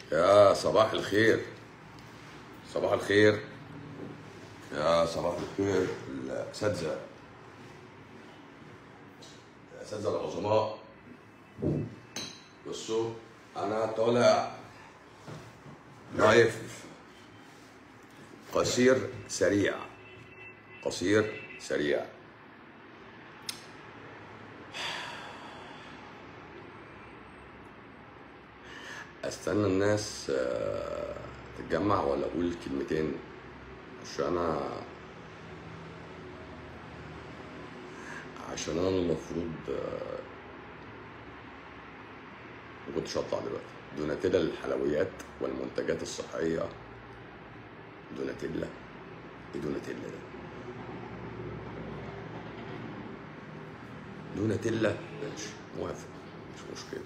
يا صباح الخير صباح الخير يا صباح الخير الاساتذه الاساتذه العظماء بصوا انا طالع لايف قصير سريع قصير سريع استنى الناس آه، تتجمع ولا اقول كلمتين عشان انا عشان انا المفروض آه، ما كنتش هطلع دلوقتي دوناتيلا للحلويات والمنتجات الصحية دوناتيلا ايه دوناتيلا ده دوناتيلا ماشي موافق مش مشكلة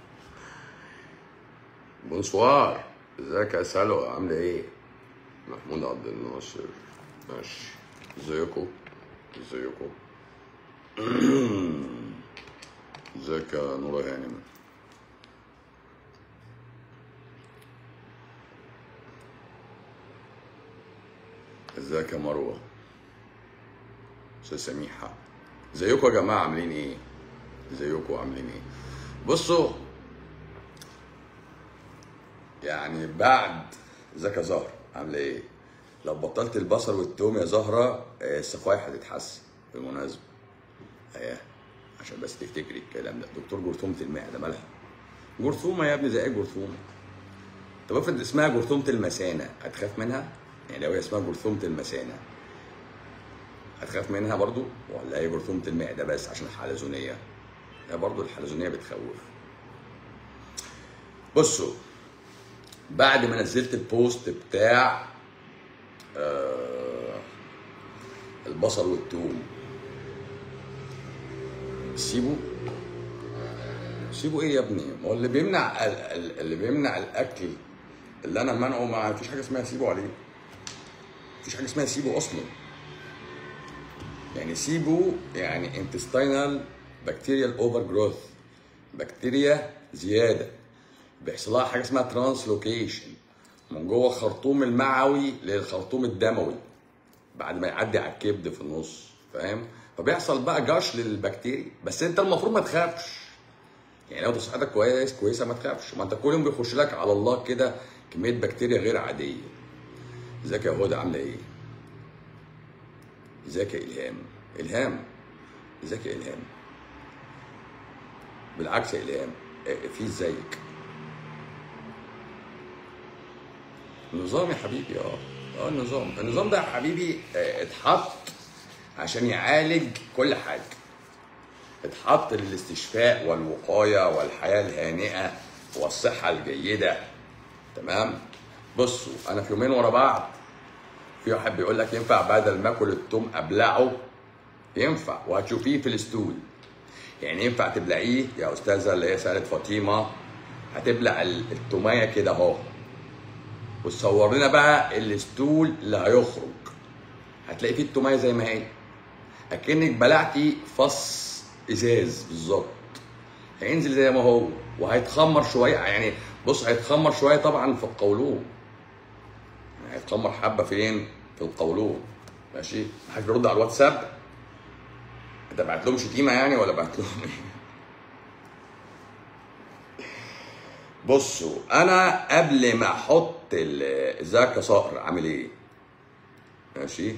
بونسوار ازيك يا سلوى عاملة ايه؟ محمود عبد الناصر ماشي ازيكم ازيكم ازيك يا نورة هانم ازيك يا مروة استاذ سميحة ازيكم يا جماعة عاملين ايه؟ ازيكم عاملين ايه؟ بصوا يعني بعد ازيك يا زهر عامله ايه؟ لو بطلت البصل والثوم يا زهره آه، السقاية هتتحسن بالمناسبه ايه عشان بس تفتكري الكلام ده دكتور جرثومه المعده مالها؟ جرثومه يا ابني زي ايه جرثومه؟ طب افرض اسمها جرثومه المثانه هتخاف منها؟ يعني لو هي اسمها جرثومه المثانه هتخاف منها برضو ولا هي جرثومه المعده بس عشان الحلزونيه؟ هي برضو الحلزونيه بتخوف بصوا بعد ما نزلت البوست بتاع آه البصل والثوم سيبه سيبه ايه يا ابني؟ ما هو اللي بيمنع ال- ال- اللي بيمنع الاكل اللي انا منعه ما فيش حاجه اسمها سيبه عليه مفيش حاجه اسمها سيبه اصلا يعني سيبو يعني intestinal bacterial overgrowth بكتيريا زياده بيحصل لها حاجه اسمها ترانسلوكيشن من جوه الخرطوم المعوي للخرطوم الدموي بعد ما يعدي على الكبد في النص فاهم فبيحصل بقى جاش للبكتيريا بس انت المفروض ما تخافش يعني لو انت صحتك كويس كويسه ما تخافش ما انت كل يوم بيخش لك على الله كده كميه بكتيريا غير عاديه ازيك يا هدى عامله ايه ازيك يا الهام الهام ازيك يا الهام بالعكس يا الهام اه، في ازيك النظام يا حبيبي اه اه النظام النظام ده يا حبيبي اه، اتحط عشان يعالج كل حاجه اتحط للاستشفاء والوقايه والحياه الهانئه والصحه الجيده تمام بصوا انا في يومين ورا بعض في واحد بيقول لك ينفع بدل ما اكل التوم ابلعه ينفع وهتشوفيه في الستول يعني ينفع تبلعيه يا استاذه اللي هي سالت فاطمه هتبلع ال- التوميه كده اهو وتصور لنا بقى الستول اللي هيخرج هتلاقي فيه التوميه زي ما هي اكنك بلعتي فص ازاز بالظبط هينزل زي ما هو وهيتخمر شويه يعني بص هيتخمر شويه طبعا في القولون يعني هيتخمر حبه فين في القولون ماشي حد يرد على الواتساب انت بعت لهم شتيمه يعني ولا بعت لهم ايه بصوا انا قبل ما احط ال- ازيك يا صقر عامل ايه ماشي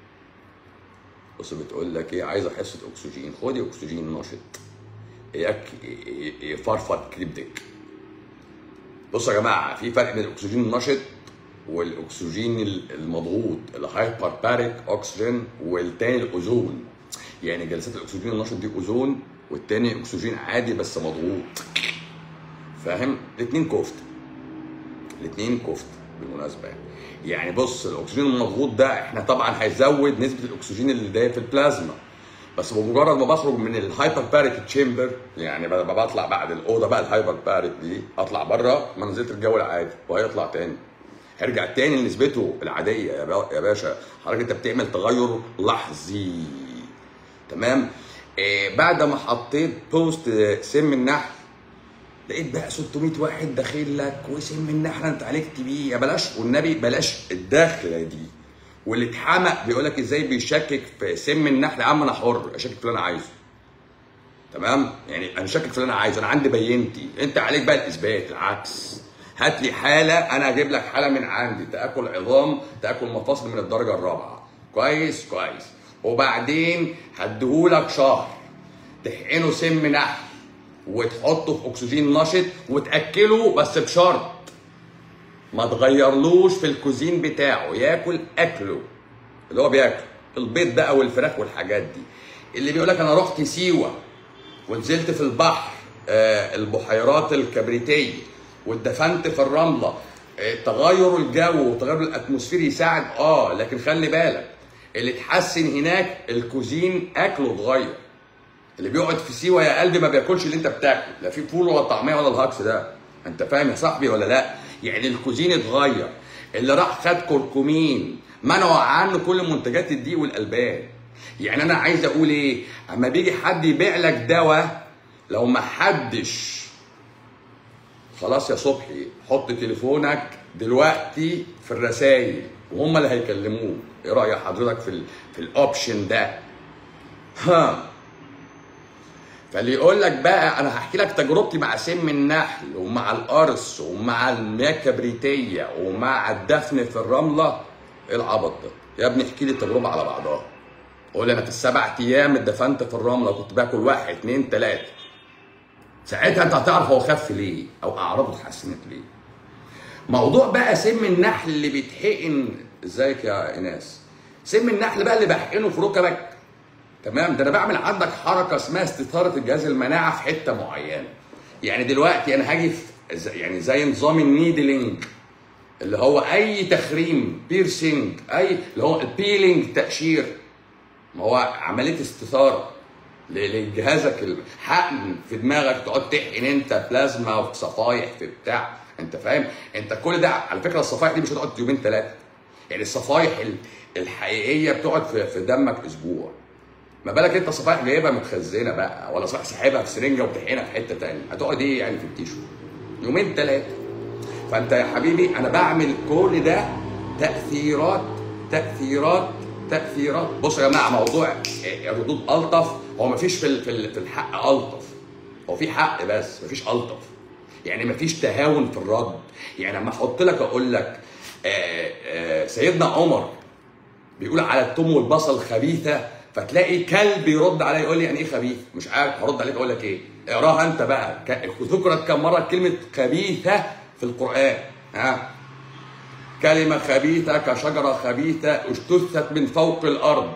بص بتقول لك ايه عايزه حصه اكسجين خدي اكسجين نشط اياك يفرفط كبدك بصوا يا جماعه في فرق بين الاكسجين النشط والاكسجين المضغوط الهايبر باريك اوكسجين والتاني الاوزون يعني جلسات الاكسجين النشط دي اوزون والتاني اكسجين عادي بس مضغوط فاهم الاثنين كفت الاثنين كفت بالمناسبه يعني يعني بص الاكسجين المضغوط ده احنا طبعا هيزود نسبه الاكسجين اللي دايب في البلازما بس بمجرد ما بخرج من الهايبر باريك تشامبر يعني ب- بطلع بعد الاوضه بقى الهايبر باريك دي اطلع بره ما نزلت الجو العادي وهيطلع تاني هيرجع تاني لنسبته العاديه يا با- يا باشا حضرتك انت بتعمل تغير لحظي تمام إيه بعد ما حطيت بوست آه، سم النحل لقيت بقى 600 واحد داخل لك وسم النحله انت عالجت بيه يا بلاش والنبي بلاش الدخله دي واللي اتحمق بيقول لك ازاي بيشكك في سم النحل يا عم انا حر اشكك في اللي انا عايزه تمام يعني انا شاكك في اللي انا عايزه انا عندي بينتي انت عليك بقى الاثبات العكس هات لي حاله انا هجيب لك حاله من عندي تاكل عظام تاكل مفاصل من الدرجه الرابعه كويس كويس وبعدين هديهولك شهر تحقنه سم نحل وتحطه في اكسجين نشط وتاكله بس بشرط ما تغيرلوش في الكوزين بتاعه ياكل اكله اللي هو بياكله البيض بقى والفراخ والحاجات دي اللي بيقول لك انا رحت سيوه ونزلت في البحر آه، البحيرات الكبريتيه واتدفنت في الرمله آه، تغير الجو وتغير الاتموسفير يساعد اه لكن خلي بالك اللي اتحسن هناك الكوزين اكله اتغير اللي بيقعد في سيوه يا قلبي ما بياكلش اللي انت بتاكله لا في فول ولا طعميه ولا الهكس ده انت فاهم يا صاحبي ولا لا يعني الكوزين اتغير اللي راح خد كركمين منعوا عنه كل منتجات الدقيق والالبان يعني انا عايز اقول ايه اما بيجي حد يبيع لك دواء لو ما حدش خلاص يا صبحي حط تليفونك دلوقتي في الرسائل وهم اللي هيكلموك ايه راي حضرتك في ال في الاوبشن ده ها فاللي يقول لك بقى انا هحكي لك تجربتي مع سم النحل ومع القرص ومع المياه الكبريتيه ومع الدفن في الرمله ايه العبط ده؟ يا ابني احكي لي التجربه على بعضها. قول لي انا في السبع ايام اتدفنت في الرمله كنت باكل واحد اثنين ثلاثه. ساعتها انت هتعرف هو خف ليه او اعراضه اتحسنت ليه. موضوع بقى سم النحل اللي بيتحقن ازيك يا ايناس؟ سم النحل بقى اللي بحقنه في ركبك تمام ده انا بعمل عندك حركه اسمها استثاره الجهاز المناعه في حته معينه يعني دلوقتي انا هاجي في زي- يعني زي نظام النيدلينج اللي هو اي تخريم بيرسينج اي اللي هو البيلينج تقشير ما هو عمليه استثاره ل- لجهازك الحقن في دماغك تقعد تحقن انت بلازما وفي صفايح في بتاع انت فاهم انت كل ده على فكره الصفايح دي مش هتقعد يومين ثلاثه يعني الصفايح ال- الحقيقيه بتقعد في في دمك اسبوع ما بالك انت صفائح جايبها متخزنه بقى ولا صفائح ساحبها في سرنجه وبتحقنها في حته تانية هتقعد ايه يعني في التيشو يومين ثلاثه فانت يا حبيبي انا بعمل كل ده تاثيرات تاثيرات تاثيرات بصوا يا جماعه موضوع الردود الطف هو ما فيش في ال- في ال- في الحق الطف هو في حق بس ما فيش الطف يعني ما فيش تهاون في الرد يعني لما احط لك اقول لك آه، آه، سيدنا عمر بيقول على التوم والبصل خبيثه فتلاقي كلب يرد عليا يقول لي يعني ايه خبيث مش عارف هرد عليك اقول لك ايه اقراها انت بقى ك- ذكرت كم مره كلمه خبيثه في القران ها كلمه خبيثه كشجره خبيثه اجتثت من فوق الارض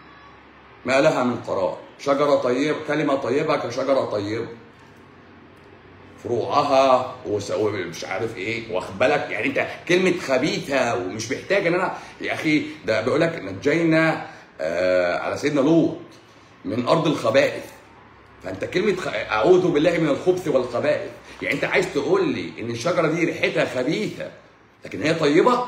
ما لها من قرار شجره طيبه كلمه طيبه كشجره طيبه فروعها وس- ومش عارف ايه واخد بالك يعني انت كلمه خبيثه ومش محتاج ان انا يا اخي ده بيقول لك نجينا آه على سيدنا لوط من ارض الخبائث فانت كلمه خ... اعوذ بالله من الخبث والخبائث يعني انت عايز تقول لي ان الشجره دي ريحتها خبيثه لكن هي طيبه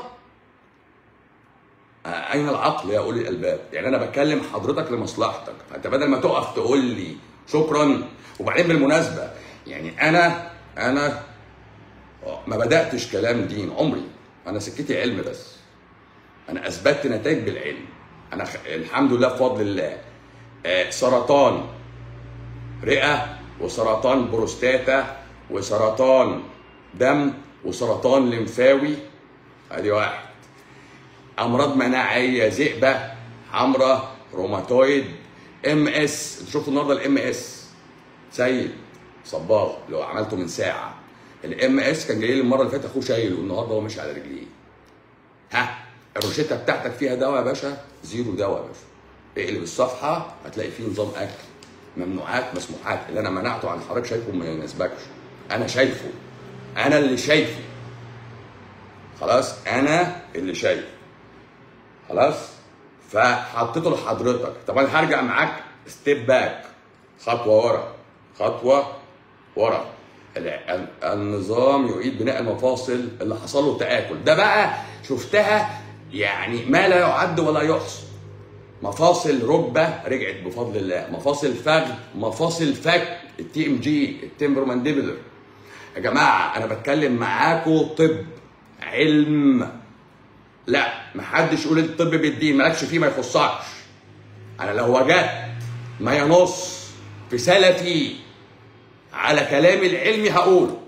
آه، اين العقل يا اولي الالباب يعني انا بكلم حضرتك لمصلحتك فانت بدل ما تقف تقول لي شكرا وبعدين بالمناسبه يعني انا انا ما بداتش كلام دين عمري انا سكتي علم بس انا اثبتت نتائج بالعلم انا خ... الحمد لله بفضل الله آه سرطان رئه وسرطان بروستاتا وسرطان دم وسرطان لمفاوي ادي واحد امراض مناعيه ذئبه حمراء روماتويد ام اس انت شفتوا النهارده الام اس سيد صباغ لو عملته من ساعه الام اس كان جاي لي المره اللي فاتت اخوه شايله النهارده هو ماشي على رجليه ها الروشته بتاعتك فيها دواء يا باشا زيرو دواء يا باشا اقلب الصفحه هتلاقي فيه نظام اكل ممنوعات مسموحات اللي انا منعته عن حضرتك شايفه ما يناسبكش انا شايفه انا اللي شايفه خلاص انا اللي شايفه خلاص فحطيته لحضرتك طب انا هرجع معاك ستيب باك خطوه ورا خطوه ورا ال- ال- النظام يعيد بناء المفاصل اللي حصل له تاكل ده بقى شفتها يعني ما لا يعد ولا يحصى مفاصل ركبه رجعت بفضل الله مفاصل فخذ مفاصل فك التي ام جي التمبرومانديبلر يا جماعه انا بتكلم معاكم طب علم لا محدش يقول الطب بالدين مالكش فيه ما يخصكش انا لو وجدت ما ينص في سلفي على كلامي العلمي هقوله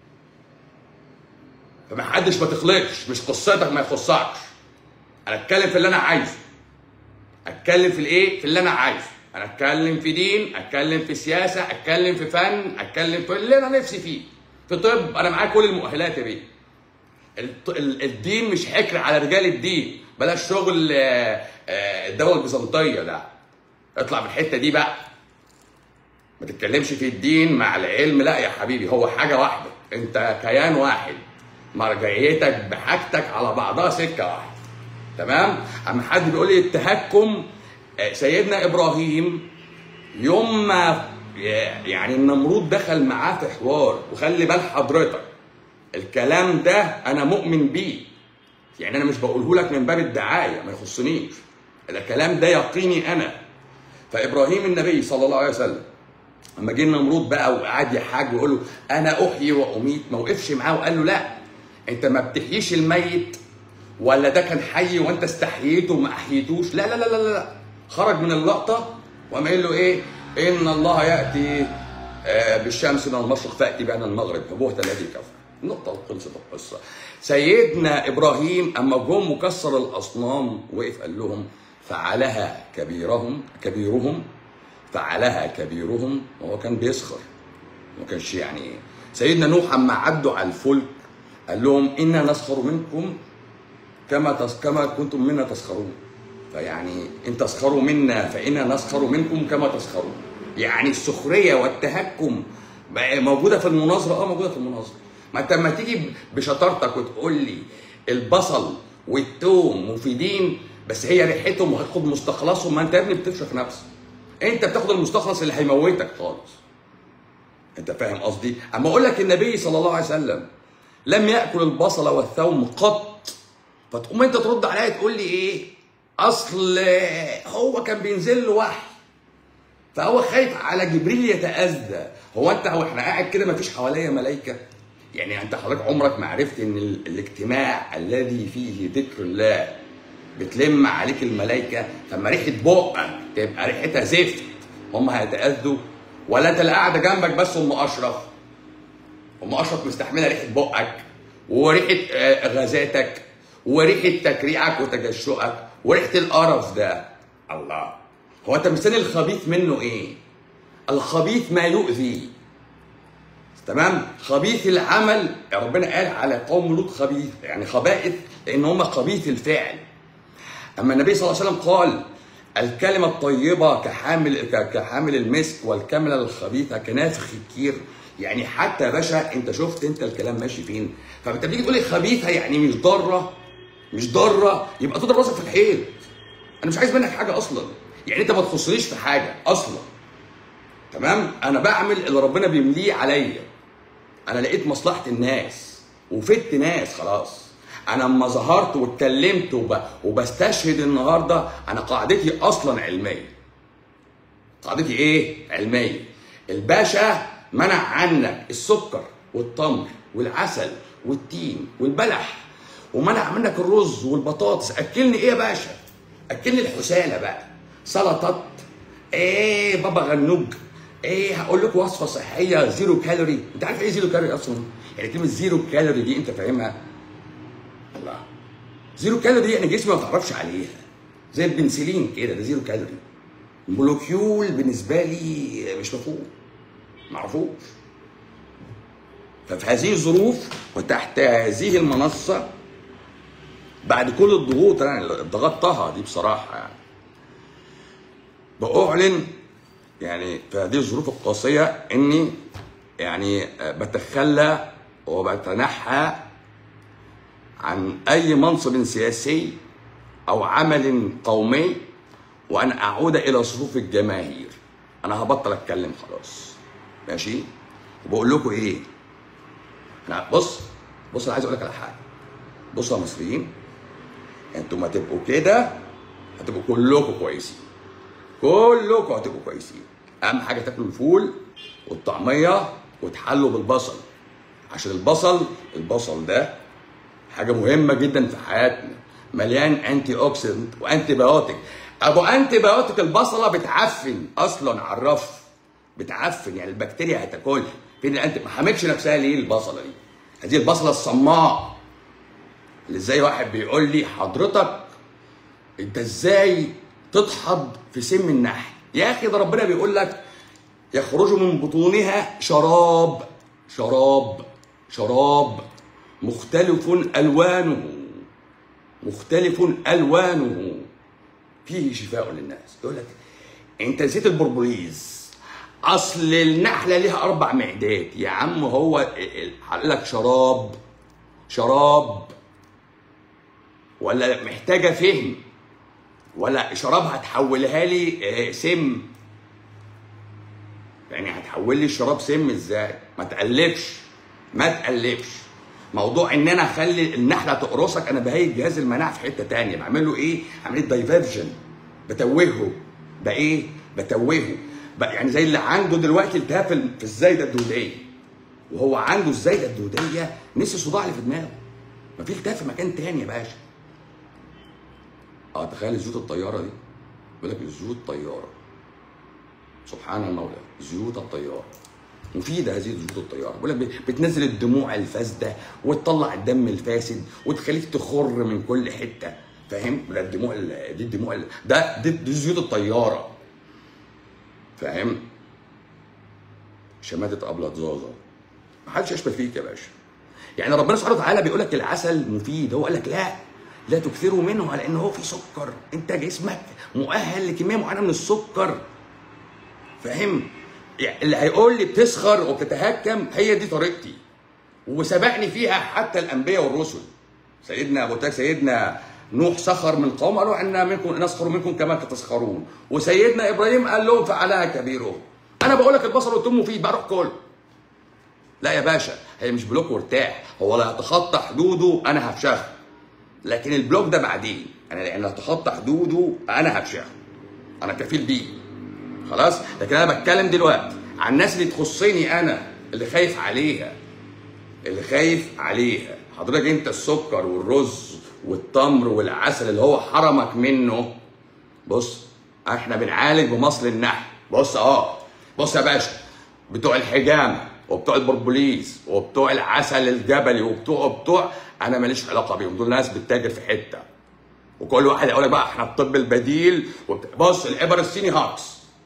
فمحدش ما تخلطش مش قصتك ما يخصكش انا اتكلم في اللي انا عايزه اتكلم في الايه في اللي انا عايزه انا اتكلم في دين اتكلم في سياسه اتكلم في فن اتكلم في اللي انا نفسي فيه في طب انا معايا كل المؤهلات يا بيه الط- ال- الدين مش حكر على رجال الدين بلاش شغل آه، آه، الدوله البيزنطيه ده اطلع من الحته دي بقى ما تتكلمش في الدين مع العلم لا يا حبيبي هو حاجه واحده انت كيان واحد مرجعيتك بحاجتك على بعضها سكه واحده تمام اما حد بيقول لي التهكم آه، سيدنا ابراهيم يوم ما يعني النمرود دخل معاه في حوار وخلي بال حضرتك الكلام ده انا مؤمن بيه يعني انا مش بقوله لك من باب الدعايه ما يخصنيش الكلام ده يقيني انا فابراهيم النبي صلى الله عليه وسلم اما جه النمرود بقى وقعد يحاج ويقول له انا احيي واميت ما وقفش معاه وقال له لا انت ما بتحييش الميت ولا ده كان حي وانت استحييته وما احييتوش لا لا لا لا لا خرج من اللقطه وقام قايل له ايه ان الله ياتي آه، بالشمس من المشرق فاتي بها من المغرب فبهت الذي كفر نقطة خلصت القصة سيدنا إبراهيم أما جم وكسر الأصنام وقف قال لهم فعلها كبيرهم كبيرهم فعلها كبيرهم وهو كان بيسخر ما كانش يعني سيدنا نوح اما عدوا على الفلك قال لهم انا نسخر منكم كما تس كما كنتم منا تسخرون فيعني ان تسخروا منا فانا نسخر منكم كما تسخرون يعني السخريه والتهكم بقى موجوده في المناظره اه موجوده في المناظره ما انت لما تيجي بشطارتك وتقول لي البصل والثوم مفيدين بس هي ريحتهم وهتاخد مستخلصهم ما انت يا ابني بتفشخ نفسك انت بتاخد المستخلص اللي هيموتك خالص انت فاهم قصدي اما اقول لك النبي صلى الله عليه وسلم لم ياكل البصل والثوم قط فتقوم انت ترد عليا تقول لي ايه اصل هو كان بينزل له وحي فهو خايف على جبريل يتاذى هو انت هو احنا قاعد كده ما فيش حواليا ملائكه يعني انت حضرتك عمرك ما عرفت ان ال- الاجتماع الذي فيه ذكر الله بتلم عليك الملائكه لما ريحه بقك تبقى ريحتها زفت هم هيتاذوا ولا انت اللي قاعده جنبك بس ام اشرف ام اشرف مستحمله ريحه بقك وريحه آه، غازاتك وريحه تكريعك وتجشؤك وريحه القرف ده الله هو انت مستني الخبيث منه ايه الخبيث ما يؤذي تمام خبيث العمل ربنا قال على قوم لوط خبيث يعني خبائث لان هم خبيث الفعل اما النبي صلى الله عليه وسلم قال الكلمة الطيبة كحامل ك- كحامل المسك والكلمة الخبيثة كنافخ الكير يعني حتى يا باشا انت شفت انت الكلام ماشي فين فانت بتيجي تقول لي خبيثة يعني مش ضارة مش ضارة يبقى تضرب راسك في الحيط انا مش عايز منك حاجة اصلا يعني انت ما تخصنيش في حاجة اصلا تمام انا بعمل اللي ربنا بيمليه عليا انا لقيت مصلحه الناس وفدت ناس خلاص انا اما ظهرت واتكلمت وب... وبستشهد النهارده انا قاعدتي اصلا علميه قاعدتي ايه علميه الباشا منع عنك السكر والتمر والعسل والتين والبلح ومنع منك الرز والبطاطس اكلني ايه يا باشا اكلني الحساله بقى سلطات ايه بابا غنوج ايه هقول لكم وصفه صحيه زيرو كالوري انت عارف ايه زيرو كالوري اصلا يعني كلمه زيرو كالوري دي انت فاهمها الله زيرو كالوري دي يعني جسمي ما تعرفش عليها زي البنسلين كده ده زيرو كالوري مولوكيول بالنسبه لي مش مفهوم معرفوش ففي هذه الظروف وتحت هذه المنصه بعد كل الضغوط يعني ضغطتها دي بصراحه يعني بأعلن يعني في هذه الظروف القاسية إني يعني بتخلى وبتنحى عن أي منصب سياسي أو عمل قومي وأن أعود إلى صفوف الجماهير أنا هبطل أتكلم خلاص ماشي وبقول لكم إيه أنا بص بص أنا عايز أقول لك على حاجة بصوا يا مصريين أنتوا ما تبقوا كده هتبقوا كلكم كويسين كلكم هتبقوا كويسين اهم حاجه تاكلوا الفول والطعميه وتحلوا بالبصل عشان البصل البصل ده حاجه مهمه جدا في حياتنا مليان انتي اوكسيدنت وانتي بايوتيك ابو انتي بايوتيك البصله بتعفن اصلا على الرف بتعفن يعني البكتيريا هتاكلها فين الانتي ما حمتش نفسها ليه البصله دي هذه البصله الصماء اللي زي واحد بيقول لي حضرتك انت ازاي تدحض في سم النحل يا اخي ده ربنا بيقول لك يخرج من بطونها شراب شراب شراب مختلف الوانه مختلف الوانه فيه شفاء للناس يقول لك انت نسيت البربريز اصل النحله ليها اربع معدات يا عم هو قال لك شراب شراب ولا محتاجه فهم ولا شراب هتحولها لي آه، سم يعني هتحول لي الشراب سم ازاي ما تقلبش ما تقلبش موضوع ان انا اخلي النحله تقرصك انا بهيج جهاز المناعه في حته تانية بعمل له ايه عمليه دايفرجن بتوهه بايه بتوهه بقى يعني زي اللي عنده دلوقتي التهاب في في الزايده الدوديه وهو عنده الزايده الدوديه نسي الصداع اللي في دماغه ما في التهاب في مكان تاني يا باشا اه تخيل زيوت الطياره دي بيقول لك زيوت طياره سبحان المولى زيوت الطياره مفيدة هذه زيوت الطيارة بقول لك بتنزل الدموع الفاسدة وتطلع الدم الفاسد وتخليك تخر من كل حتة فاهم؟ ده الدموع ال- دي الدموع ال- ده دي, دي زيوت الطيارة فاهم؟ شماتة أبلة زازا محدش يشبه فيك يا باشا يعني ربنا سبحانه وتعالى بيقول لك العسل مفيد هو قال لك لا لا تكثروا منه لان هو فيه سكر انت جسمك مؤهل لكميه معينه من السكر فاهم يعني اللي هيقول لي بتسخر وبتتهكم هي دي طريقتي وسبقني فيها حتى الانبياء والرسل سيدنا ابو تاك سيدنا نوح سخر من قوم قالوا ان منكم نسخر منكم كما تسخرون وسيدنا ابراهيم قال لهم فعلها كبيرهم انا بقول لك البصل والثوم مفيد بقى روح كل لا يا باشا هي مش بلوك وارتاح هو لا يتخطى حدوده انا هفشخه لكن البلوك ده بعدين انا يعني لو اتخطى حدوده انا هفشخه انا كفيل بيه خلاص لكن انا بتكلم دلوقتي عن الناس اللي تخصني انا اللي خايف عليها اللي خايف عليها حضرتك انت السكر والرز والتمر والعسل اللي هو حرمك منه بص احنا بنعالج بمصل النحل بص اه بص يا باشا بتوع الحجامه وبتوع البربوليس وبتوع العسل الجبلي وبتوع بتوع انا ماليش علاقه بيهم دول ناس بتتاجر في حته وكل واحد يقول لك بقى احنا الطب البديل وبت... بص الابر الصيني هاكس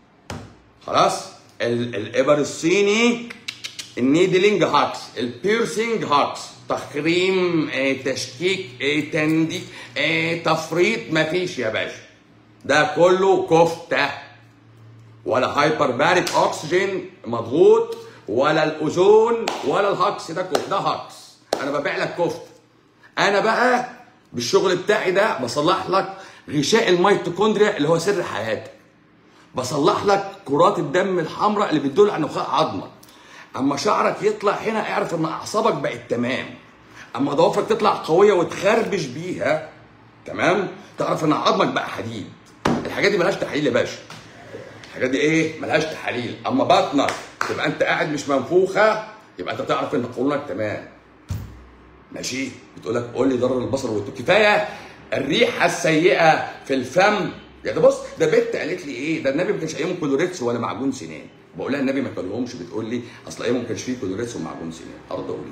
خلاص ال- الابر الصيني النيدلينج هاكس البيرسينج هاكس تخريم اه تشكيك اه تندي اه تفريط مفيش يا باشا ده كله كفته ولا هايبر باريك اكسجين مضغوط ولا الاوزون ولا الهاكس ده كفته ده هاكس انا ببيع لك كفته انا بقى بالشغل بتاعي ده بصلح لك غشاء الميتوكوندريا اللي هو سر حياتك بصلح لك كرات الدم الحمراء اللي بتدل على نخاع عظمك اما شعرك يطلع هنا اعرف ان اعصابك بقت تمام اما ضوافرك تطلع قويه وتخربش بيها تمام تعرف ان عظمك بقى حديد الحاجات دي ملهاش تحليل يا باشا الحاجات دي ايه ملهاش تحاليل اما بطنك تبقى انت قاعد مش منفوخه يبقى انت تعرف ان قولونك تمام ماشي بتقول لك قول لي ضرر البصر والتو كفايه الريحه السيئه في الفم يا ده بص ده بنت قالت لي ايه ده النبي ما كانش ايامه كلوريكس ولا معجون سنان بقول لها النبي ما كلهمش بتقول لي اصل ايامه ما كانش فيه كلوريكس ومعجون سنان ارض اقول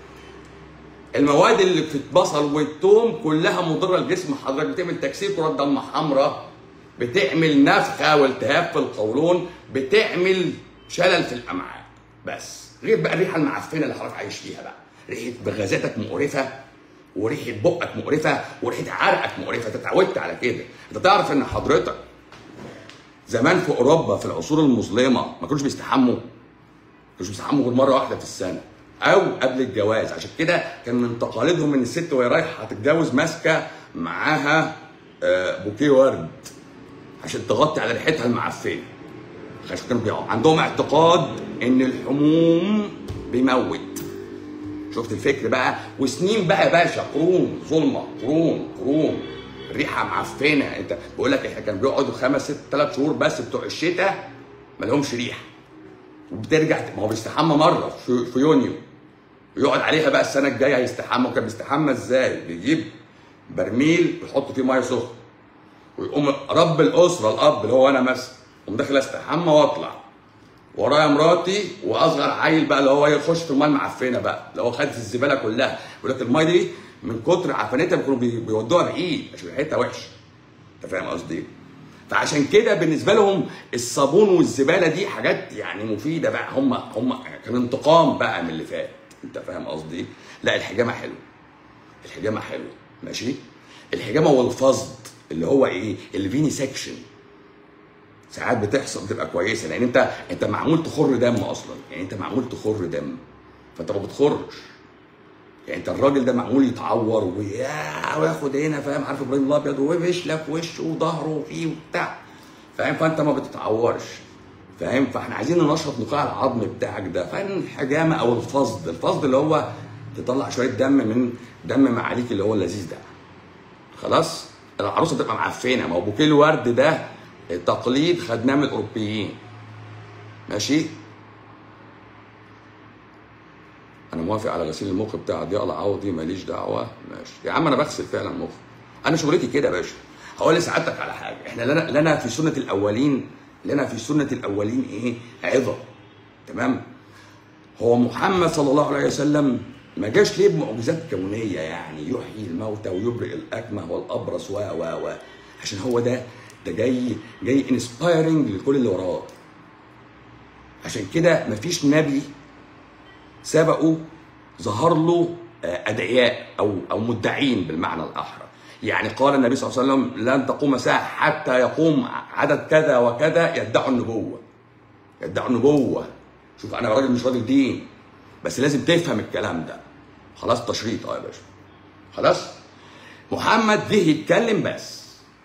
المواد اللي في البصل والثوم كلها مضره للجسم حضرتك بتعمل تكسير كرات دم حمراء بتعمل نفخه والتهاب في القولون بتعمل شلل في الامعاء بس غير بقى الريحه المعفنه اللي حضرتك عايش فيها بقى ريحه غازاتك مقرفه وريحه بقك مقرفه وريحه عرقك مقرفه انت اتعودت على كده انت تعرف ان حضرتك زمان في اوروبا في العصور المظلمه ما كانوش بيستحموا ما كانوش بيستحموا غير مره واحده في السنه او قبل الجواز عشان كده كان من تقاليدهم ان الست وهي رايحه هتتجوز ماسكه معاها آه، بوكيه ورد عشان تغطي على ريحتها المعفنه عشان كانوا بيقعوا عندهم اعتقاد ان الحموم بيموت شفت الفكر بقى وسنين بقى يا باشا قرون ظلمه قرون قرون ريحه معفنه انت بقول لك احنا كانوا بيقعدوا خمس ست ثلاث شهور بس بتوع الشتاء ما لهمش ريحه وبترجع ما هو بيستحمى مره في, في يونيو ويقعد عليها بقى السنه الجايه هيستحمى وكان بيستحمى ازاي؟ بيجيب برميل ويحط فيه ميه سخنه ويقوم رب الاسره الاب اللي هو انا مثلا قوم داخل استحمى واطلع ورايا مراتي واصغر عيل بقى اللي هو يخش في الميه المعفنه بقى اللي هو خدت الزباله كلها يقول لك الميه دي من كتر عفنتها بيكونوا بي- بيودوها بعيد عشان ريحتها وحشه انت فاهم قصدي ايه؟ فعشان كده بالنسبه لهم الصابون والزباله دي حاجات يعني مفيده بقى هم هم كان انتقام بقى من اللي فات انت فاهم قصدي ايه؟ لا الحجامه حلوه الحجامه حلوه ماشي الحجامه والفصد اللي هو ايه الفيني سكشن ساعات بتحصل بتبقى كويسه لان انت انت معمول تخر دم اصلا يعني انت معمول تخر دم فانت ما بتخرش يعني انت الراجل ده معمول يتعور ويا وياخد هنا فاهم عارف ابراهيم الابيض ويشلك وشه وظهره وفيه وبتاع فاهم فانت ما بتتعورش فاهم فاحنا عايزين ننشط نقاع العظم بتاعك ده فالحجامه او الفصد الفصد اللي هو تطلع شويه دم من دم معاليك اللي هو اللذيذ ده خلاص العروسه بتبقى معفنه ما هو بوكيه الورد ده تقليد خدناه من الاوروبيين ماشي انا موافق على غسيل المخ بتاع ضياء العوضي ماليش دعوه ماشي يا عم انا بغسل فعلا مخ انا شغلتي كده يا باشا هقول لسعادتك على حاجه احنا لنا لنا في سنه الاولين لنا في سنه الاولين ايه عظه تمام هو محمد صلى الله عليه وسلم ما جاش ليه بمعجزات كونيه يعني يحيي الموتى ويبرئ الاكمه والابرص و و و عشان هو ده ده جاي جاي انسبايرنج لكل اللي وراه عشان كده مفيش نبي سبقه ظهر له آه، ادعياء او او مدعين بالمعنى الاحرى يعني قال النبي صلى الله عليه وسلم لن تقوم ساعه حتى يقوم عدد كذا وكذا يدعوا النبوه يدعوا النبوه شوف انا راجل مش راجل دين بس لازم تفهم الكلام ده خلاص تشريط اه يا باشا خلاص محمد جه يتكلم بس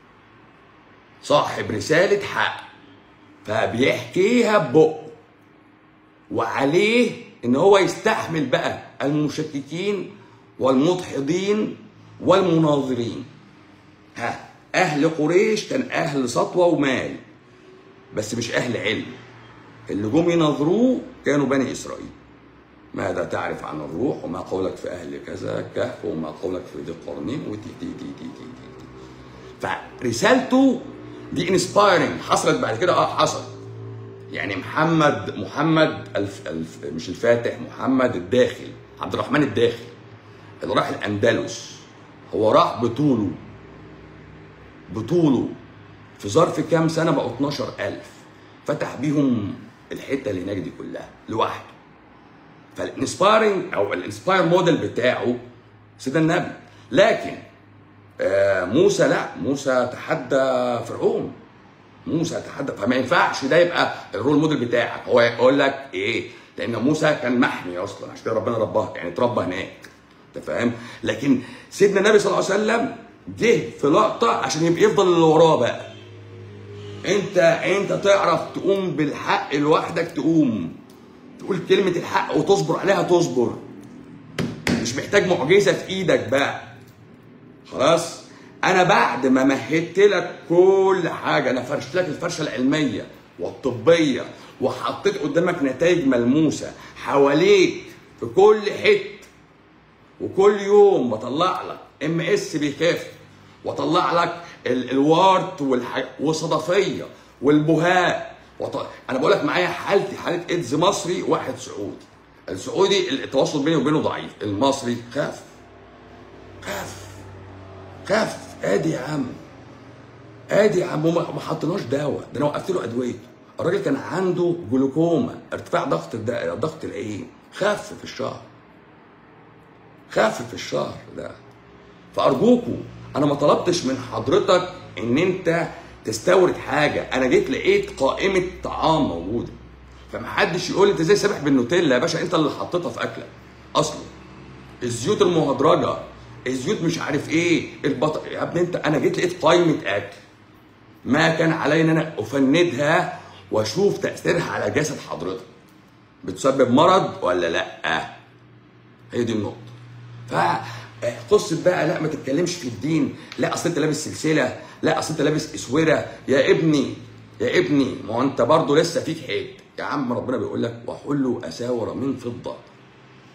صاحب رساله حق فبيحكيها ببقه وعليه ان هو يستحمل بقى المشككين والمدحضين والمناظرين ها اهل قريش كان اهل سطوه ومال بس مش اهل علم اللي جم يناظروه كانوا بني اسرائيل ماذا تعرف عن الروح وما قولك في اهل كذا كهف وما قولك في ذي القرنين ودي دي دي دي دي, دي. فرسالته دي انسبايرنج حصلت بعد كده اه حصلت يعني محمد محمد الف الف مش الفاتح محمد الداخل عبد الرحمن الداخل اللي راح الاندلس هو راح بطوله بطوله في ظرف كام سنه بقوا 12000 فتح بيهم الحته اللي هناك دي كلها لوحده فالانسبايرنج او الانسباير موديل بتاعه سيدنا النبي لكن آه موسى لا موسى تحدى فرعون موسى تحدى فما ينفعش ده يبقى الرول موديل بتاعك هو يقول لك ايه لان موسى كان محمي اصلا عشان كده ربنا رباه يعني اتربى هناك انت فاهم لكن سيدنا النبي صلى الله عليه وسلم جه في لقطه عشان يبقى يفضل اللي وراه بقى انت انت تعرف تقوم بالحق لوحدك تقوم تقول كلمه الحق وتصبر عليها تصبر مش محتاج معجزه في ايدك بقى خلاص انا بعد ما مهدت لك كل حاجه انا فرشت لك الفرشه العلميه والطبيه وحطيت قدامك نتائج ملموسه حواليك في كل حته وكل يوم بطلع لك ام اس بيخف واطلع لك ال- الوارت والح... والصدفيه والبهاء وط... انا بقول لك معايا حالتي حاله ايدز مصري واحد سعودي السعودي التواصل بيني وبينه ضعيف المصري خاف خاف خاف ادي يا عم ادي يا عم وما ما حطيناش دواء ده انا وقفت له ادويه الراجل كان عنده جلوكوما ارتفاع ضغط الد- ضغط العين خف في الشهر خف في الشهر ده فارجوكوا انا ما طلبتش من حضرتك ان انت تستورد حاجه انا جيت لقيت قائمه طعام موجوده فمحدش يقول لي انت ازاي سابح بالنوتيلا يا باشا انت اللي حطيتها في اكلك اصلا الزيوت المهدرجه الزيوت مش عارف ايه البط... يا ابني انت انا جيت لقيت قائمه اكل ما كان علي ان انا افندها واشوف تاثيرها على جسد حضرتك بتسبب مرض ولا لا هي دي النقطه ف قصه بقى لا ما تتكلمش في الدين لا اصل انت لابس سلسله لا اصل انت لابس اسوره يا ابني يا ابني ما هو انت برضه لسه فيك حيط يا عم ربنا بيقول لك وحلوا اساور من فضه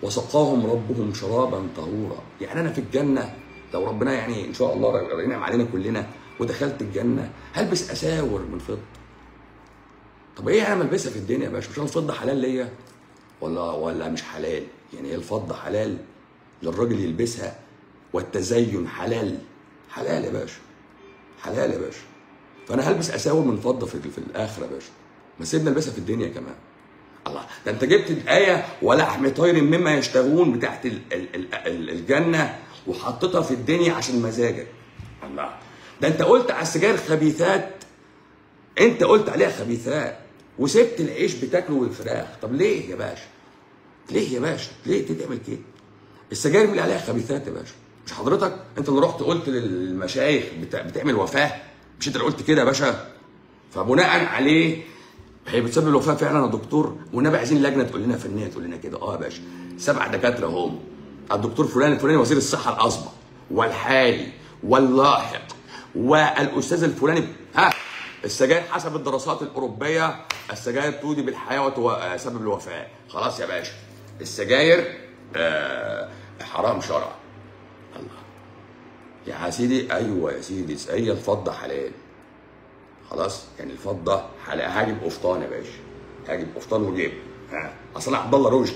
وسقاهم ربهم شرابا طهورا يعني انا في الجنه لو ربنا يعني ان شاء الله ينعم علينا كلنا ودخلت الجنه هلبس اساور من فضه طب ايه انا ملبسها في الدنيا يا باشا مش أنا الفضه حلال ليا ولا ولا مش حلال يعني هي الفضه حلال للراجل يلبسها والتزين حلال حلال يا باشا حلال يا باشا فانا هلبس اساور من فضه في, في الاخره يا باشا ما سيبنا البسها في الدنيا كمان الله ده انت جبت الايه ولحم طير مما يشتهون بتاعت ال- ال- ال- ال- الجنه وحطيتها في الدنيا عشان مزاجك الله ده انت قلت على السجاير خبيثات انت قلت عليها خبيثات وسبت العيش بتاكله والفراخ طب ليه يا باشا ليه يا باشا ليه تعمل كده السجاير اللي عليها خبيثات يا باشا مش حضرتك انت اللي رحت قلت للمشايخ بتا... بتعمل وفاه مش انت اللي قلت كده يا باشا فبناء عليه هي بتسبب الوفاه فعلا يا دكتور والنبي عايزين لجنه تقول لنا فنيه تقول لنا كده اه يا باشا سبع دكاتره هم الدكتور فلان الفلاني وزير الصحه الاسبق والحالي واللاحق والاستاذ الفلاني ها السجاير حسب الدراسات الاوروبيه السجاير تودي بالحياه وتسبب الوفاه خلاص يا باشا السجاير آه حرام شرعا الله يا سيدي ايوه يا سيدي هي الفضه حلال خلاص يعني الفضه حلال هجيب قفطان يا باشا هجيب قفطان وجيب ها اصل أنا عبد الله رشدي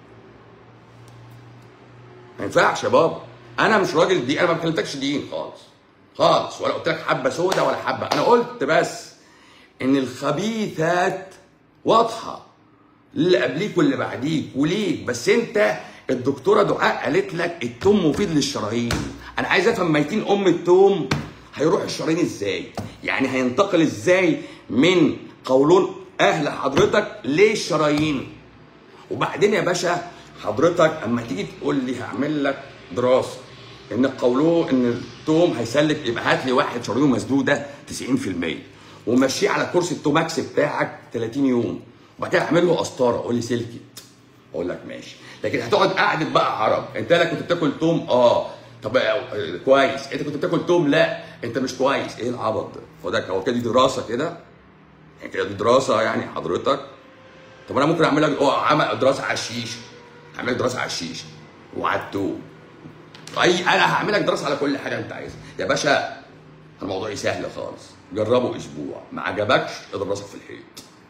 ما ينفعش يا بابا انا مش راجل دين انا ما كلمتكش دين خالص خالص ولا قلت لك حبه سودة ولا حبه انا قلت بس ان الخبيثات واضحه اللي قبليك واللي بعديك وليك بس انت الدكتوره دعاء قالت لك التوم مفيد للشرايين انا عايز افهم ميتين ام التوم هيروح الشرايين ازاي يعني هينتقل ازاي من قولون اهل حضرتك للشرايين وبعدين يا باشا حضرتك اما تيجي تقول لي هعمل لك دراسه ان القولون ان التوم هيسلك يبقى هات لي واحد شرايينه مسدوده 90% ومشيه على كرسي التوماكس بتاعك 30 يوم وبعد كده اعمل له قسطره قول لي سلكي اقول لك ماشي لكن هتقعد قعده بقى عرب انت لا كنت بتاكل توم اه طب آه، كويس انت كنت بتاكل توم لا انت مش كويس ايه العبط ده هو ده هو كده دي دراسه كده يعني كده دي دراسه يعني حضرتك طب انا ممكن اعمل لك اه عمل دراسه على الشيشه هعمل لك دراسه على الشيشه وعلى التوم اي انا هعمل لك دراسه على كل حاجه انت عايزها يا باشا الموضوع سهل خالص جربه اسبوع ما عجبكش اضرب راسك في الحيط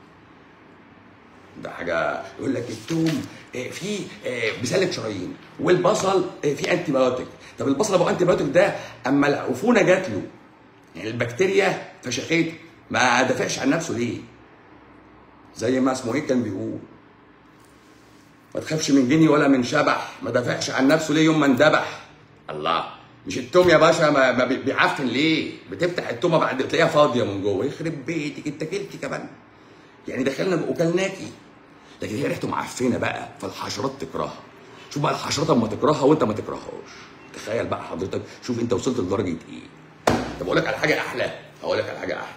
ده حاجه يقول لك التوم آه، فيه آه، بيسلك شرايين والبصل آه، فيه انتي بايوتيك طب البصل ابو انتي بايوتيك ده اما العفونه جات له يعني البكتيريا فشخته ما دافعش عن نفسه ليه؟ زي ما اسمه ايه كان بيقول ما تخافش من جني ولا من شبح ما دافعش عن نفسه ليه يوم ما اندبح الله مش التوم يا باشا ما ما بي- بيعفن ليه بتفتح التومه بعد تلاقيها فاضيه من جوه يخرب بيتك انت كلتي كمان يعني دخلنا وكلناكي لكن هي ريحته معفنه بقى فالحشرات تكرهها شوف بقى الحشرات اما تكرهها وانت ما تكرههاش تخيل بقى حضرتك شوف انت وصلت لدرجه ايه طب اقول لك على حاجه احلى هقول لك على حاجه احلى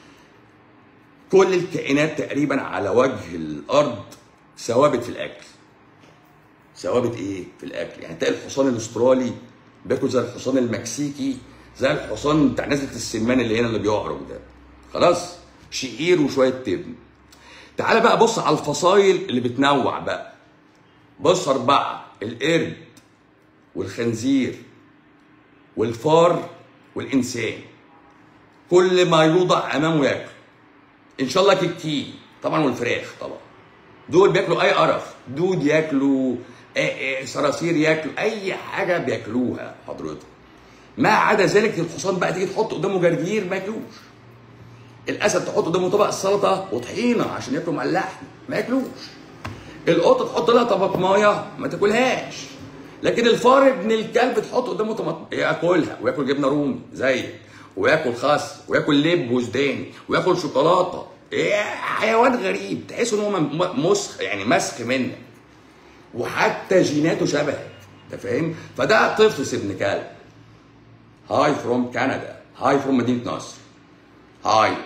كل الكائنات تقريبا على وجه الارض ثوابت في الاكل ثوابت ايه في الاكل يعني تلاقي الحصان الاسترالي بياكل زي الحصان المكسيكي زي الحصان بتاع نزله السمان اللي هنا اللي بيعرج ده خلاص شعير وشويه تبن تعال بقى بص على الفصائل اللي بتنوع بقى بص اربعه القرد والخنزير والفار والانسان كل ما يوضع امامه ياكل ان شاء الله كتكي طبعا والفراخ طبعا دول بياكلوا اي قرف دود ياكلوا آه، آه، صراصير ياكلوا اي حاجه بياكلوها حضرتك ما عدا ذلك الحصان بقى تيجي تحط قدامه جرجير ما ياكلوش الاسد تحط قدامه طبق السلطه وطحينه عشان ياكلوا مع اللحم ما ياكلوش القطه تحط لها طماطمايه ما تاكلهاش لكن الفار ابن الكلب تحط قدامه طماطم ياكلها وياكل جبنه رومي زيك وياكل خس وياكل لب وزداني وياكل شوكولاته إيه حيوان غريب تحس ان هو م- مسخ يعني مسخ منك وحتى جيناته شبهك انت فاهم فده طفل ابن كلب هاي فروم كندا هاي فروم مدينه نصر هاي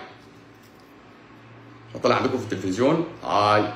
طلع عندكم في التلفزيون هاي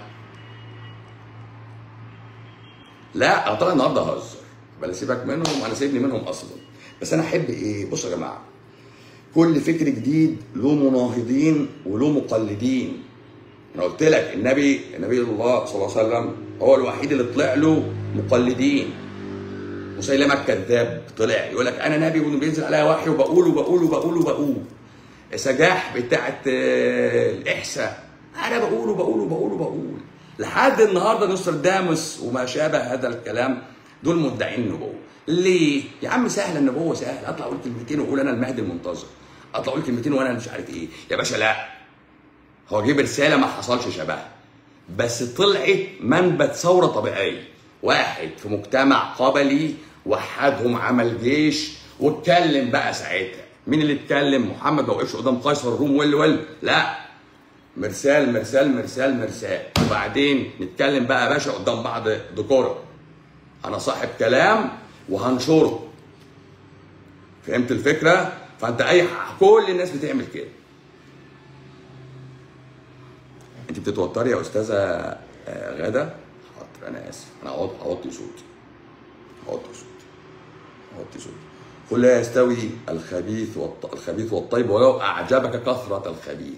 لا انا طالع النهارده اهزر بلا سيبك منهم انا سيبني منهم اصلا بس انا احب ايه بصوا يا جماعه كل فكر جديد له مناهضين وله مقلدين انا قلت لك النبي النبي الله صلى الله عليه وسلم هو الوحيد اللي طلع له مقلدين مسيلمة الكذاب طلع يقول لك انا نبي وبينزل عليا وحي وبقول وبقول وبقول وبقول سجاح بتاعت آه، الاحساء انا بقول وبقول وبقول وبقول لحد النهارده نوستراداموس وما شابه هذا الكلام دول مدعين النبوه ليه؟ يا عم سهله النبوه سهله اطلع اقول كلمتين واقول انا المهدي المنتظر اطلع اقول كلمتين وانا مش عارف ايه يا باشا لا هو جيب رساله ما حصلش شبهها بس طلعت منبت ثوره طبيعيه واحد في مجتمع قبلي وحدهم عمل جيش واتكلم بقى ساعتها مين اللي اتكلم محمد ما وقفش قدام قيصر الروم ول ول لا مرسال مرسال مرسال مرسال وبعدين نتكلم بقى يا باشا قدام بعض دكوره انا صاحب كلام وهنشره فهمت الفكره فانت اي كل الناس بتعمل كده انت بتتوتري يا استاذه آه، غاده حاضر انا اسف انا هوط- هوطي صوتي هوطي صوتي هوطي صوتي قل لا يستوي الخبيث والط... الخبيث والطيب ولو اعجبك كثره الخبيث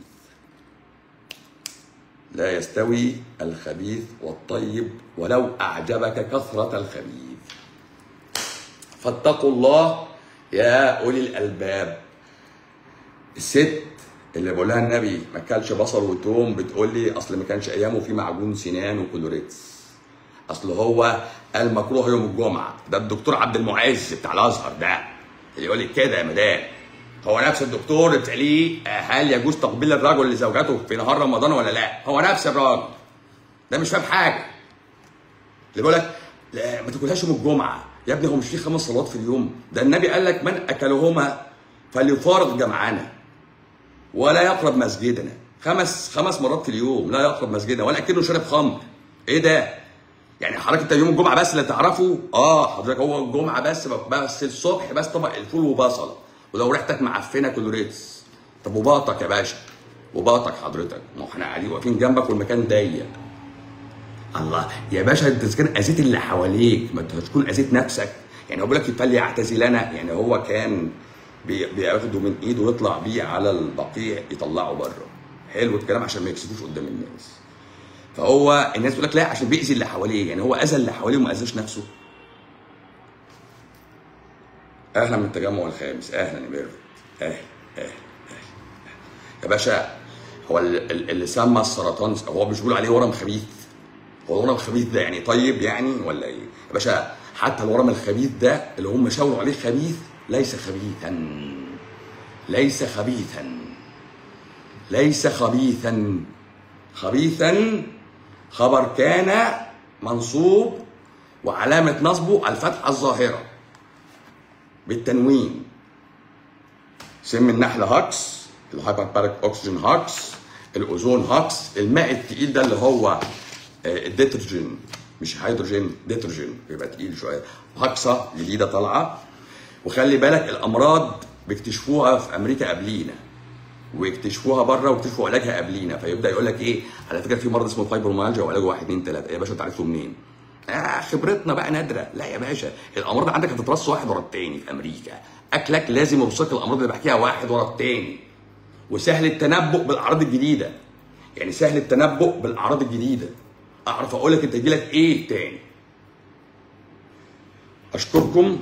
لا يستوي الخبيث والطيب ولو اعجبك كثره الخبيث فاتقوا الله يا اولي الالباب الست اللي بقولها النبي ما كلش بصل وتوم بتقول لي اصل ما كانش ايامه في معجون سنان وكلوريتس اصل هو قال مكروه يوم الجمعه ده الدكتور عبد المعز بتاع الازهر ده اللي يقول لك كده يا مدام هو نفس الدكتور اللي بتساليه هل يجوز تقبيل الرجل لزوجته في نهار رمضان ولا لا هو نفس الراجل ده مش فاهم حاجه اللي بيقول لك لا ما تاكلهاش يوم الجمعه يا ابني هو مش في خمس صلوات في اليوم ده النبي قال لك من اكلهما فليفارق جمعنا ولا يقرب مسجدنا خمس خمس مرات في اليوم لا يقرب مسجدنا ولا كأنه شرب خمر ايه ده يعني حضرتك انت يوم الجمعه بس اللي تعرفه اه حضرتك هو الجمعه بس بس الصبح بس طبق الفول وبصل ولو ريحتك معفنه كلوريتس طب وباطك يا باشا وباطك حضرتك ما احنا قاعدين واقفين جنبك والمكان ضيق الله يا باشا انت إذا كان اذيت اللي حواليك ما انت تكون اذيت نفسك يعني هو بيقول لك فليعتزلنا يعني هو كان بي- بياخده من ايده ويطلع بيه على البقيع يطلعه بره حلو الكلام عشان ما يكسفوش قدام الناس فهو الناس بتقول لك لا عشان بيأذي اللي حواليه يعني هو اذى اللي حواليه وما اذاش نفسه اهلا من التجمع الخامس اهلا يا ميرفت اهلا اهلا اهلا يا باشا هو ال- ال- اللي سمى السرطان هو مش بيقول عليه ورم خبيث هو الورم الخبيث ده يعني طيب يعني ولا ايه؟ يا باشا حتى الورم الخبيث ده اللي هم شاوروا عليه خبيث ليس خبيثا ليس خبيثا ليس خبيثا خبيثا خبر كان منصوب وعلامة نصبه الفتحة الظاهرة بالتنوين سم النحل هاكس الهايبرباريك اكسجين هاكس الاوزون هاكس الماء التقيل ده اللي هو آه، الديترجين مش هيدروجين ديترجين بيبقى تقيل شويه هاكسه جديده طالعه وخلي بالك الامراض بيكتشفوها في امريكا قبلينا ويكتشفوها بره ويكتشفوا علاجها قبلينا فيبدا يقول لك ايه على فكره في مرض اسمه فايبروميالجيا وعلاجه 1 2 3 يا باشا انت عرفته منين؟ آه خبرتنا بقى نادره لا يا باشا الامراض عندك هتترص واحد ورا التاني في امريكا اكلك لازم يرصك الامراض اللي بحكيها واحد ورا التاني وسهل التنبؤ بالاعراض الجديده يعني سهل التنبؤ بالاعراض الجديده اعرف اقول لك انت يجيلك ايه تاني اشكركم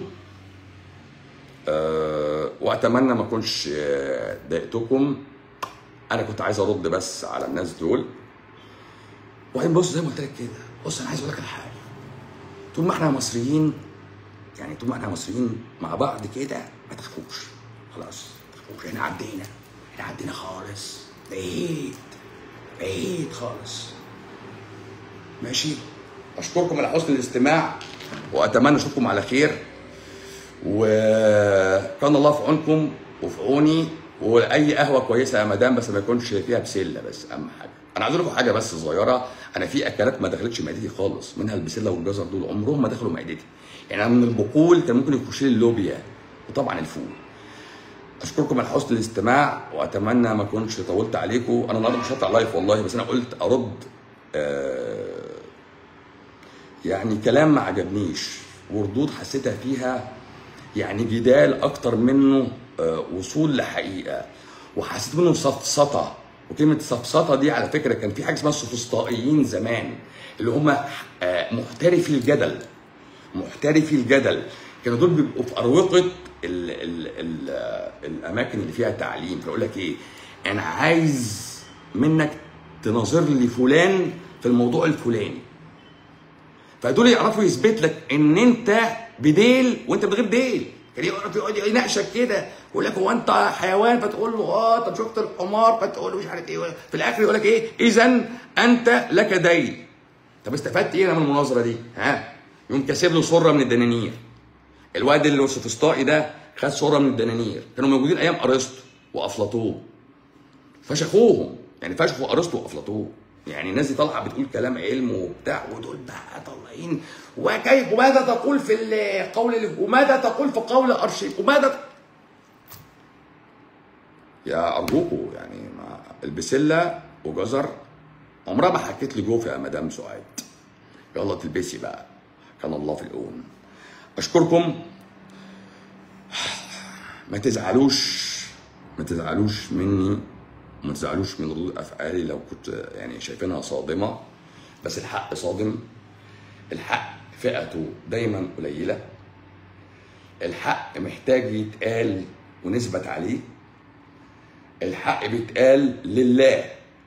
أه واتمنى ما اكونش آه، ضايقتكم انا كنت عايز ارد بس على الناس دول وبعدين بص زي ما قلت لك كده بص انا عايز اقول لك على حاجه طول ما احنا مصريين يعني طول ما احنا مصريين مع بعض كده ما تخافوش خلاص ما تخافوش احنا عدينا احنا عدينا خالص بعيد بعيد خالص ماشي اشكركم على حسن الاستماع واتمنى اشوفكم على خير وكان الله في عونكم وفي عوني واي قهوه كويسه يا مدام بس ما يكونش فيها بسله بس اهم حاجه انا عايز اقول لكم حاجه بس صغيره انا في اكلات ما دخلتش معدتي خالص منها البسله والجزر دول عمرهم ما دخلوا معدتي يعني أنا من البقول كان ممكن يخش لي اللوبيا وطبعا الفول اشكركم على حسن الاستماع واتمنى ما اكونش طولت عليكم انا النهارده مش هطلع لايف والله بس انا قلت ارد آه يعني كلام ما عجبنيش وردود حسيتها فيها يعني جدال اكتر منه آه، وصول لحقيقه وحسيت منه سفسطه وكلمه سفسطه دي على فكره كان في حاجه اسمها السفسطائيين زمان اللي هم آه، محترفي الجدل محترفي الجدل كانوا دول بيبقوا في اروقه ال ال ال الاماكن اللي فيها تعليم فيقول لك ايه انا عايز منك تناظر لي فلان في الموضوع الفلاني فدول يعرفوا يثبت لك ان انت بديل وانت من غير ديل كان يعرف يقعد يناقشك كده يقول لك هو انت حيوان فتقول له اه طب شفت الحمار فتقول له مش عارف ايه في الاخر يقول لك ايه اذا انت لك دين طب استفدت ايه انا من المناظره دي ها يقوم كاسب له صره من الدنانير الواد اللي هو السوفسطائي ده خد صوره من الدنانير كانوا موجودين ايام ارسطو وافلاطون فشخوهم يعني فشخوا ارسطو وافلاطون يعني الناس دي طالعه بتقول كلام علم وبتاع ودول بقى طالعين وكيف وماذا تقول في القول وماذا تقول في قول ارشد وماذا ت... يا ارجوكوا يعني ما البسله وجزر عمرها ما حكيت لي جوف يا مدام سعاد يلا تلبسي بقى كان الله في الأون أشكركم ما تزعلوش ما تزعلوش مني وما تزعلوش من ردود أفعالي لو كنت يعني شايفينها صادمة بس الحق صادم الحق فئته دايما قليلة الحق محتاج يتقال ونثبت عليه الحق بيتقال لله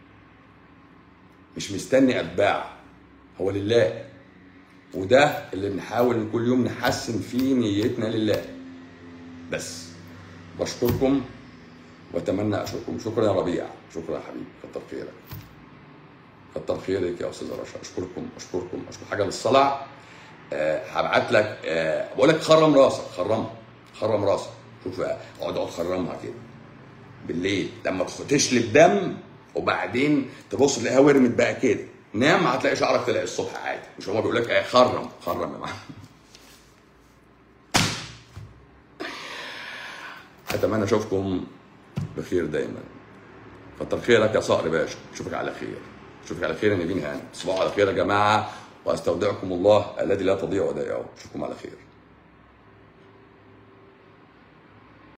مش مستني اتباع هو لله وده اللي بنحاول كل يوم نحسن فيه نيتنا لله بس بشكركم واتمنى اشكركم شكرا يا ربيع شكرا يا حبيبي كتر خيرك كتر خيرك يا استاذ رشا اشكركم اشكركم اشكر حاجه للصلاه أه هبعت لك أه بقول لك خرم راسك خرمها خرم راسك شوف بقى اقعد اقعد خرمها كده بالليل لما تشلب دم وبعدين تبص تلاقيها ورمت بقى كده نام هتلاقي شعرك طلع الصبح عادي مش هما بيقول لك ايه خرم خرم يا معلم اتمنى اشوفكم بخير دايما كتر خيرك يا صقر باشا اشوفك على خير اشوفك على خير يا نبيل هاني تصبحوا على خير يا جماعه واستودعكم الله الذي لا تضيع ودائعه اشوفكم على خير